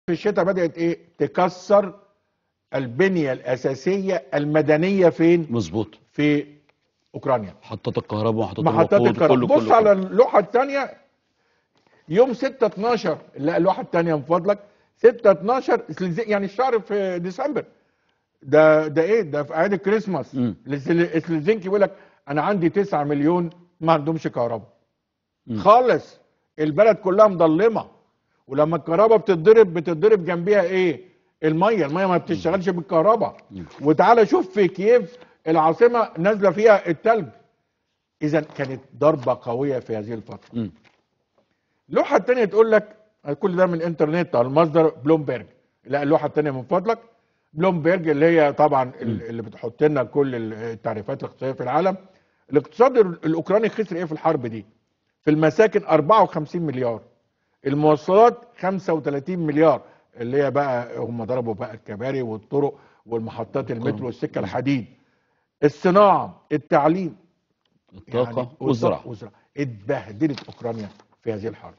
في الشتاء بدات ايه تكسر البنيه الاساسيه المدنيه فين مظبوط في اوكرانيا محطات الكهرباء محطات محطات الوقود الكهرباء كله بص كله على كله. اللوحه الثانيه يوم 6 12 لا اللوحه الثانيه من فضلك 6 12 يعني الشهر في ديسمبر ده ده ايه ده في اعياد الكريسماس مم. السل- سلزنكي يقول لك انا عندي 9 مليون ما عندهمش كهرباء مم. خالص البلد كلها مظلمه ولما الكهرباء بتتضرب بتتضرب جنبيها ايه الميه الميه ما بتشتغلش بالكهرباء مم. وتعالى شوف في كييف العاصمه نازله فيها التلج اذا كانت ضربه قويه في هذه الفتره مم. اللوحه الثانيه تقول لك كل ده من الانترنت على المصدر بلومبرج لا اللوحه الثانيه من فضلك بلومبرج اللي هي طبعا ال- اللي بتحط لنا كل التعريفات الاقتصاديه في العالم الاقتصاد ال- الاوكراني خسر ايه في الحرب دي في المساكن 54 مليار المواصلات 35 مليار اللي هي بقى هم ضربوا بقى الكباري والطرق والمحطات المترو والسكه الحديد الصناعه التعليم الطاقة والزراعة والزراعه اتبهدلت اوكرانيا في هذه الحرب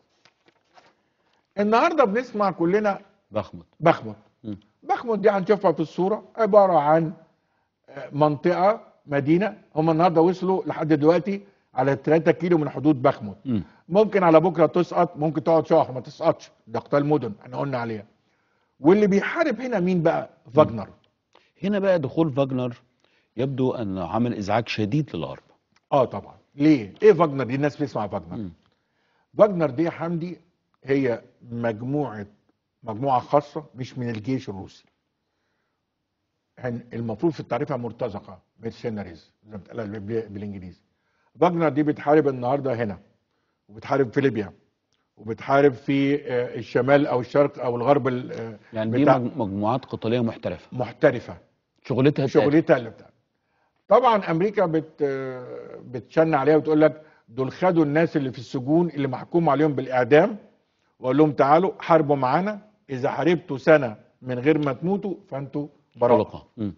النهارده بنسمع كلنا بخمت بخمت مم. بخمت دي هنشوفها في الصوره عباره عن آه، منطقه مدينه هم النهارده وصلوا لحد دلوقتي على 3 كيلو من حدود بخمت مم. ممكن على بكره تسقط ممكن تقعد شهر ما تسقطش ده قتال مدن احنا قلنا عليها واللي بيحارب هنا مين بقى فاجنر هنا بقى دخول فاجنر يبدو أن عمل إزعاج شديد للغرب اه طبعا ليه ايه فاجنر دي الناس بتسمع فاجنر مم. فاجنر دي يا حمدي هي مجموعه مجموعه خاصه مش من الجيش الروسي هن- المفروض في تعريفها مرتزقه ميرسيناريز زي ما بتقال بال- بالانجليزي فاجنر دي بتحارب النهارده هنا وبتحارب في ليبيا وبتحارب في آه، الشمال او الشرق او الغرب ال- آه، يعني دي بتاع- مج- مجموعات قتالية محترفة محترفه شغلتها التقل. شغلتها اللي بتاع طبعا امريكا بت بتشن عليها وتقول لك دول خدوا الناس اللي في السجون اللي محكوم عليهم بالاعدام وقال لهم تعالوا حاربوا معانا اذا حاربتوا سنه من غير ما تموتوا فانتوا براءه طلقة مم.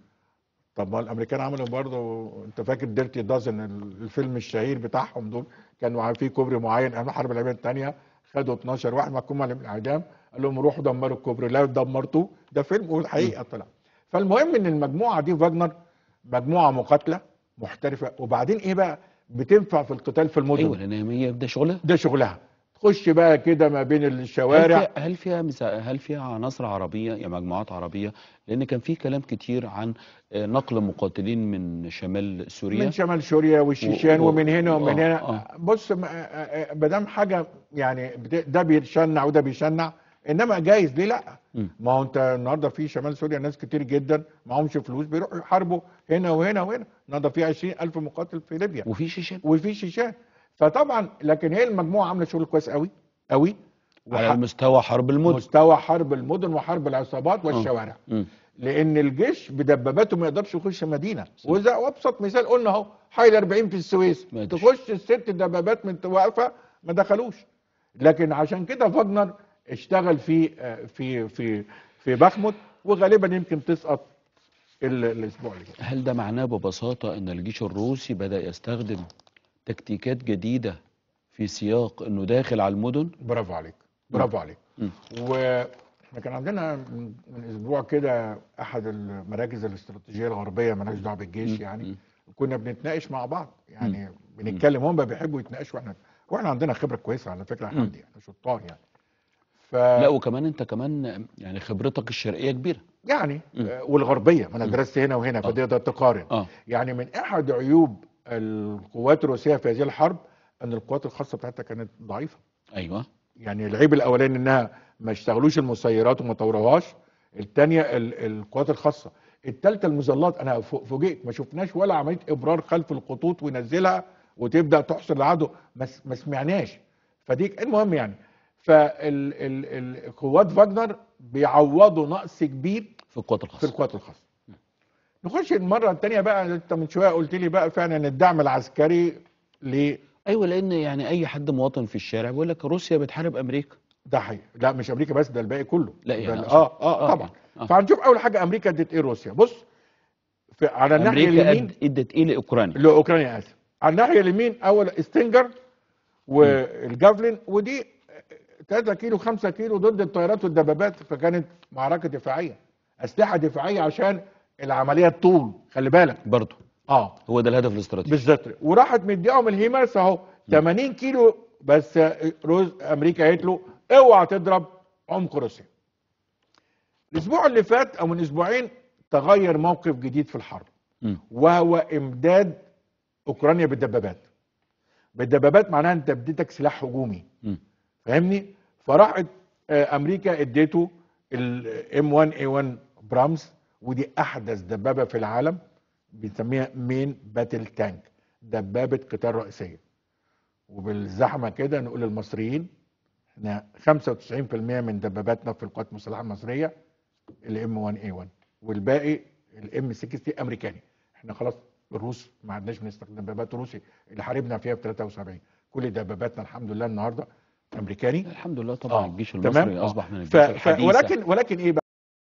طب ما الامريكان عملوا برضه انت فاكر ديرتي دازن الفيلم الشهير بتاعهم دول كانوا في كوبري معين ايام الحرب العالميه الثانيه خدوا 12 واحد محكوم عليهم بالاعدام قال لهم روحوا دمروا الكوبري لا دمرتوه ده فيلم والحقيقه طلع فالمهم ان المجموعه دي فاجنر مجموعه مقاتله محترفه وبعدين ايه بقى بتنفع في القتال في المدن أيوة لأن هي ده شغلها ده شغلها تخش بقى كده ما بين هل الشوارع فيها هل فيها مسا... هل فيها عناصر عربيه يعني مجموعات عربيه لان كان في كلام كتير عن آه، نقل مقاتلين من شمال سوريا من شمال سوريا والشيشان و- و- ومن هنا ومن آه، هنا آه. بص ما دام حاجه يعني بت- ده بيشنع وده بيشنع انما جايز ليه لا مم. ما هو انت النهارده في شمال سوريا ناس كتير جدا معهمش فلوس بيروحوا يحاربوا هنا وهنا وهنا النهارده في 20000 مقاتل في ليبيا وفي شيشان وفي شيشان فطبعا لكن هي المجموعه عامله شغل كويس قوي قوي على مستوى حرب المدن مستوى حرب المدن وحرب العصابات والشوارع مم. لان الجيش بدباباته ما يقدرش يخش مدينه واذا وابسط مثال قلنا اهو حي 40 في السويس ما يقدرش. تخش الست دبابات من واقفه ما دخلوش لكن عشان كده فاجنر اشتغل في آه، في في في بخمت وغالبا يمكن تسقط ال- الاسبوع اللي جاي هل ده معناه ببساطه ان الجيش الروسي بدا يستخدم تكتيكات جديده في سياق انه داخل على المدن برافو عليك برافو عليك مم. واحنا كان عندنا من من اسبوع كده احد المراكز الاستراتيجيه الغربيه مالهاش دعوه بالجيش مم. يعني مم. كنا بنتناقش مع بعض يعني بنتكلم هم بيحبوا يتناقشوا واحنا واحنا عندنا خبره كويسه على فكره يا مم. حمدي احنا شطار يعني ف لا وكمان انت كمان يعني خبرتك الشرقيه كبيره يعني مم. آه، والغربيه ما انا مم. درست هنا وهنا آه. فتقدر تقارن اه يعني من احد عيوب القوات الروسيه في هذه الحرب ان القوات الخاصه بتاعتها كانت ضعيفه ايوه يعني العيب الاولاني انها ما اشتغلوش المسيرات وما طوروهاش الثانيه القوات الخاصه الثالثه المظلات انا فو- فوجئت ما شفناش ولا عمليه ابرار خلف الخطوط وينزلها وتبدا تحصر العدو ما س- ما سمعناش فدي المهم يعني فالقوات فاجنر بيعوضوا نقص كبير في القوات في الخاصه القوات الخاصه نخش المره الثانيه بقى انت من شويه قلت لي بقى فعلا الدعم العسكري ل ايوه لان يعني اي حد مواطن في الشارع بيقول لك روسيا بتحارب امريكا ده حقيقي لا مش امريكا بس ده الباقي كله لا ده يعني ال- أقصد- اه اه آه، طبعا آه. فهنشوف اول حاجه امريكا ادت ايه روسيا بص في على الناحيه امريكا اليمين أد- ادت ايه لاوكرانيا لاوكرانيا اسف على الناحيه اليمين اول ستينجر والجافلين ودي 3 كيلو 5 كيلو ضد الطيارات والدبابات فكانت معركه دفاعيه اسلحه دفاعيه عشان العمليه تطول خلي بالك برضه اه هو ده الهدف الاستراتيجي بالظبط وراحت مديهم الهيمارس اهو 80 كيلو بس روز امريكا قالت له اوعى تضرب عمق روسيا الاسبوع اللي فات او من اسبوعين تغير موقف جديد في الحرب مم. وهو امداد اوكرانيا بالدبابات بالدبابات معناها انت اديتك سلاح هجومي مم. فاهمني فراحت آه، امريكا اديته الام 1 اي 1 برامز ودي احدث دبابه في العالم بنسميها مين باتل تانك دبابه قتال رئيسيه وبالزحمه كده نقول للمصريين احنا 95% من دباباتنا في القوات المسلحه المصريه الام 1 اي 1 والباقي الام 60 امريكاني احنا خلاص الروس ما عدناش بنستخدم دبابات روسي اللي حاربنا فيها في 73 كل دباباتنا الحمد لله النهارده امريكاني الحمد لله طبعا آه، الجيش تمام؟ المصري آه. اصبح من ف... الجيوش ف... الحديثه ولكن ولكن ايه